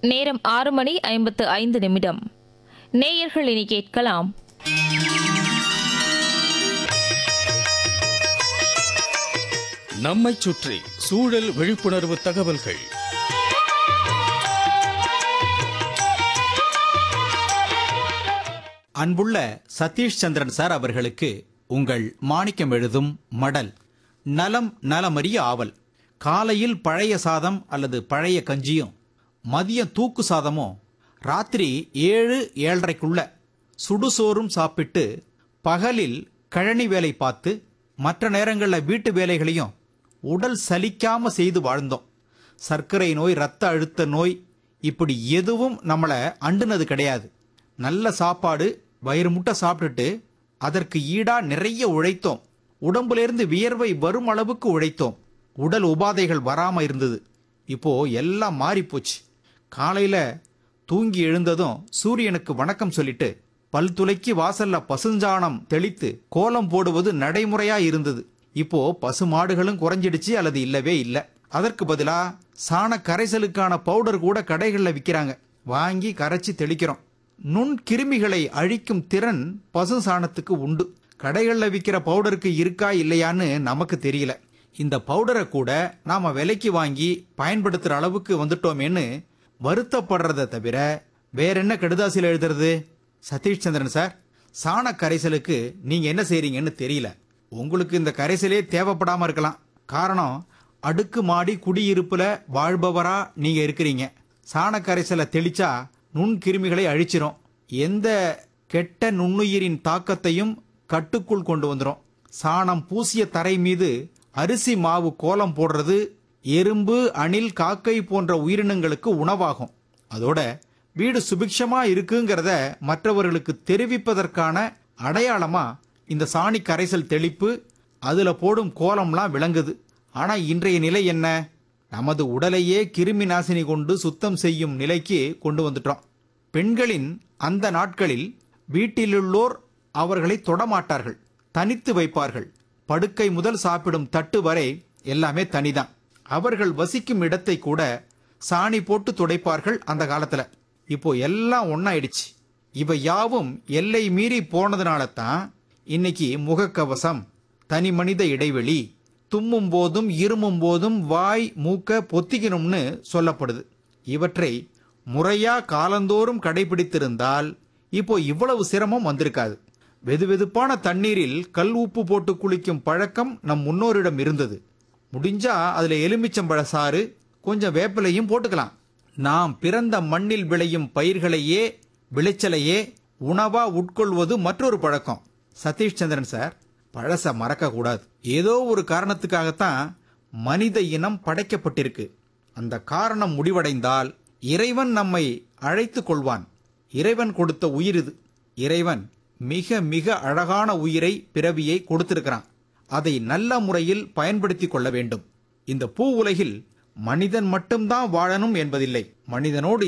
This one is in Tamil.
நேரம் ஆறு மணி ஐம்பத்து ஐந்து நிமிடம் நேயர்கள் இனி கேட்கலாம் நம்மைச் சுற்றி சூழல் விழிப்புணர்வு தகவல்கள் அன்புள்ள சதீஷ் சந்திரன் சார் அவர்களுக்கு உங்கள் மாணிக்கம் எழுதும் மடல் நலம் நலமறிய ஆவல் காலையில் பழைய சாதம் அல்லது பழைய கஞ்சியும் மதியம் தூக்கு சாதமும் ராத்திரி ஏழு ஏழரைக்குள்ள சுடுசோறும் சாப்பிட்டு பகலில் கழனி வேலை பார்த்து மற்ற நேரங்களில் வீட்டு வேலைகளையும் உடல் சலிக்காம செய்து வாழ்ந்தோம் சர்க்கரை நோய் ரத்த அழுத்த நோய் இப்படி எதுவும் நம்மளை அண்டுனது கிடையாது நல்ல சாப்பாடு வயிறு முட்டை சாப்பிட்டுட்டு அதற்கு ஈடா நிறைய உழைத்தோம் உடம்புலேருந்து வியர்வை வரும் அளவுக்கு உழைத்தோம் உடல் உபாதைகள் வராம இருந்தது இப்போ எல்லாம் மாறி போச்சு காலையில தூங்கி எழுந்ததும் சூரியனுக்கு வணக்கம் சொல்லிட்டு பல் துளைக்கி வாசல்ல பசுஞ்சாணம் தெளித்து கோலம் போடுவது நடைமுறையா இருந்தது இப்போ பசு மாடுகளும் குறைஞ்சிடுச்சு அல்லது இல்லவே இல்லை அதற்கு பதிலா சாண கரைசலுக்கான பவுடர் கூட கடைகளில் விற்கிறாங்க வாங்கி கரைச்சி தெளிக்கிறோம் நுண் கிருமிகளை அழிக்கும் திறன் பசு சாணத்துக்கு உண்டு கடைகளில் விற்கிற பவுடருக்கு இருக்கா இல்லையான்னு நமக்கு தெரியல இந்த பவுடரை கூட நாம விலைக்கு வாங்கி பயன்படுத்துற அளவுக்கு வந்துட்டோமேன்னு வருத்தப்படுறதை தவிர வேற என்ன கடுதாசியில் எழுதுறது சதீஷ் சந்திரன் சார் சாண கரைசலுக்கு நீங்க என்ன செய்றீங்கன்னு தெரியல உங்களுக்கு இந்த கரைசலே தேவைப்படாம இருக்கலாம் காரணம் அடுக்கு மாடி குடியிருப்புல வாழ்பவரா நீங்க இருக்கிறீங்க சாண கரைசலை தெளிச்சா நுண்கிருமிகளை அழிச்சிரும் எந்த கெட்ட நுண்ணுயிரின் தாக்கத்தையும் கட்டுக்குள் கொண்டு வந்துரும் சாணம் பூசிய தரை மீது அரிசி மாவு கோலம் போடுறது எறும்பு அணில் காக்கை போன்ற உயிரினங்களுக்கு உணவாகும் அதோட வீடு சுபிக்ஷமா இருக்குங்கிறத மற்றவர்களுக்கு தெரிவிப்பதற்கான அடையாளமா இந்த சாணி கரைசல் தெளிப்பு அதுல போடும் கோலம்லாம் விளங்குது ஆனா இன்றைய நிலை என்ன நமது உடலையே கிருமி நாசினி கொண்டு சுத்தம் செய்யும் நிலைக்கு கொண்டு வந்துட்டோம் பெண்களின் அந்த நாட்களில் வீட்டிலுள்ளோர் அவர்களை தொடமாட்டார்கள் தனித்து வைப்பார்கள் படுக்கை முதல் சாப்பிடும் தட்டு வரை எல்லாமே தனிதான் அவர்கள் வசிக்கும் இடத்தை கூட சாணி போட்டு துடைப்பார்கள் அந்த காலத்துல இப்போ எல்லாம் ஒன்னாயிடுச்சு இவை யாவும் எல்லை மீறி போனதுனால தான் இன்னைக்கு முகக்கவசம் தனி மனித இடைவெளி தும்மும் போதும் இருமும் போதும் வாய் மூக்க பொத்திக்கணும்னு சொல்லப்படுது இவற்றை முறையா காலந்தோறும் கடைபிடித்திருந்தால் இப்போ இவ்வளவு சிரமம் வந்திருக்காது வெதுவெதுப்பான தண்ணீரில் கல் உப்பு போட்டு குளிக்கும் பழக்கம் நம் முன்னோரிடம் இருந்தது முடிஞ்சா அதுல எலுமிச்சம்பழ சாறு கொஞ்சம் வேப்பிலையும் போட்டுக்கலாம் நாம் பிறந்த மண்ணில் விளையும் பயிர்களையே விளைச்சலையே உணவா உட்கொள்வது மற்றொரு பழக்கம் சதீஷ் சந்திரன் சார் பழச மறக்க கூடாது ஏதோ ஒரு காரணத்துக்காகத்தான் மனித இனம் படைக்கப்பட்டிருக்கு அந்த காரணம் முடிவடைந்தால் இறைவன் நம்மை அழைத்துக் கொள்வான் இறைவன் கொடுத்த உயிர் இது இறைவன் மிக மிக அழகான உயிரை பிறவியை கொடுத்திருக்கிறான் அதை நல்ல முறையில் பயன்படுத்திக் கொள்ள வேண்டும் இந்த பூ உலகில் மனிதன் மட்டும்தான் வாழணும் என்பதில்லை மனிதனோடு